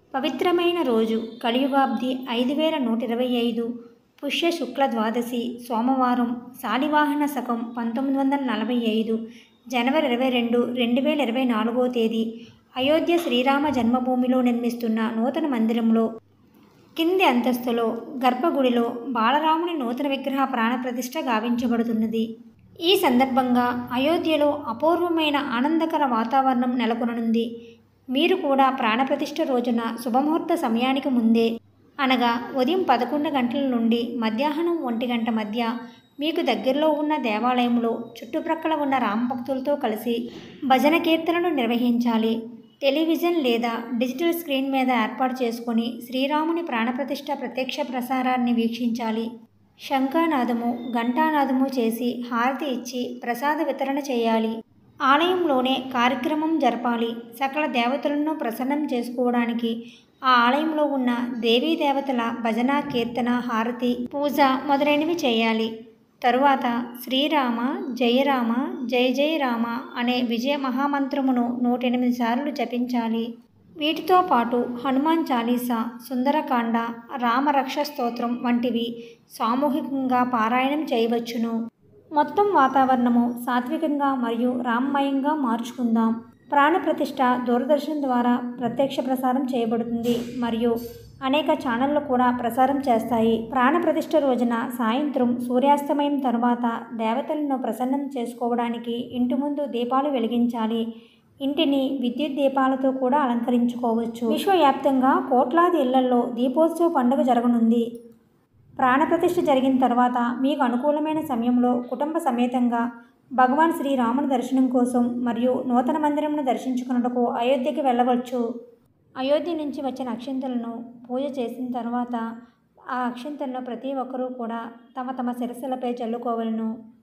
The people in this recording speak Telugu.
పవిత్రమైన రోజు కలియుగాబ్ది ఐదు వేల నూట ఇరవై ఐదు పుష్య శుక్ల ద్వాదశి సోమవారం శాలివాహన శకం పంతొమ్మిది వందల నలభై ఐదు జనవరి ఇరవై రెండు రెండు వేల ఇరవై నాలుగో తేదీ అయోధ్య శ్రీరామ జన్మభూమిలో నిర్మిస్తున్న నూతన మందిరంలో కింది అంతస్తులో గర్భగుడిలో బాలరాముని నూతన విగ్రహ ప్రాణప్రతిష్ఠ గావించబడుతున్నది ఈ సందర్భంగా అయోధ్యలో అపూర్వమైన ఆనందకర వాతావరణం నెలకొననుంది మీరు కూడా ప్రాణప్రతిష్ఠ రోజున శుభముహూర్త సమయానికి ముందే అనగా ఉదయం పదకొండు గంటల నుండి మధ్యాహ్నం ఒంటి గంట మధ్య మీకు దగ్గరలో ఉన్న దేవాలయంలో చుట్టుప్రక్కల ఉన్న రామభక్తులతో కలిసి భజన కీర్తనలు నిర్వహించాలి టెలివిజన్ లేదా డిజిటల్ స్క్రీన్ మీద ఏర్పాటు చేసుకొని శ్రీరాముని ప్రాణప్రతిష్ఠ ప్రత్యక్ష ప్రసారాన్ని వీక్షించాలి శంఖానాదము ఘంటానాదము చేసి హారతి ఇచ్చి ప్రసాద వితరణ చేయాలి ఆలయంలోనే కార్యక్రమం జరపాలి సకల దేవతలను ప్రసన్నం చేసుకోవడానికి ఆ ఆలయంలో ఉన్న దేవీ దేవతల భజన కీర్తన హారతి పూజ మొదలైనవి చేయాలి తరువాత శ్రీరామ జయరామ జయ జయ రామ అనే విజయ మహామంత్రమును నూట ఎనిమిది సార్లు జపించాలి వీటితో పాటు హనుమాన్ చాలీసా సుందరకాండ రామరక్ష స్తోత్రం వంటివి సామూహికంగా పారాయణం చేయవచ్చును మొత్తం వాతావరణము సాత్వికంగా మరియు రామమయంగా మార్చుకుందాం ప్రాణప్రతిష్ఠ దూరదర్శన్ ద్వారా ప్రత్యక్ష ప్రసారం చేయబడుతుంది మరియు అనేక ఛానళ్లు కూడా ప్రసారం చేస్తాయి ప్రాణప్రతిష్ఠ రోజున సాయంత్రం సూర్యాస్తమయం తరువాత దేవతలను ప్రసన్నం చేసుకోవడానికి ఇంటి ముందు దీపాలు వెలిగించాలి ఇంటిని విద్యుత్ దీపాలతో కూడా అలంకరించుకోవచ్చు విశ్వవ్యాప్తంగా కోట్లాది ఇళ్లలో దీపోత్సవ పండుగ జరగనుంది ప్రాణప్రతిష్ఠ జరిగిన తర్వాత మీకు అనుకూలమైన సమయంలో కుటుంబ సమేతంగా భగవాన్ శ్రీరాముని దర్శనం కోసం మరియు నూతన మందిరమును దర్శించుకున్నటకు అయోధ్యకి వెళ్ళవచ్చు అయోధ్య నుంచి వచ్చిన అక్షింతలను పూజ చేసిన తర్వాత ఆ అక్షింతలను ప్రతి ఒక్కరూ కూడా తమ తమ శిరస్సులపై చల్లుకోవలను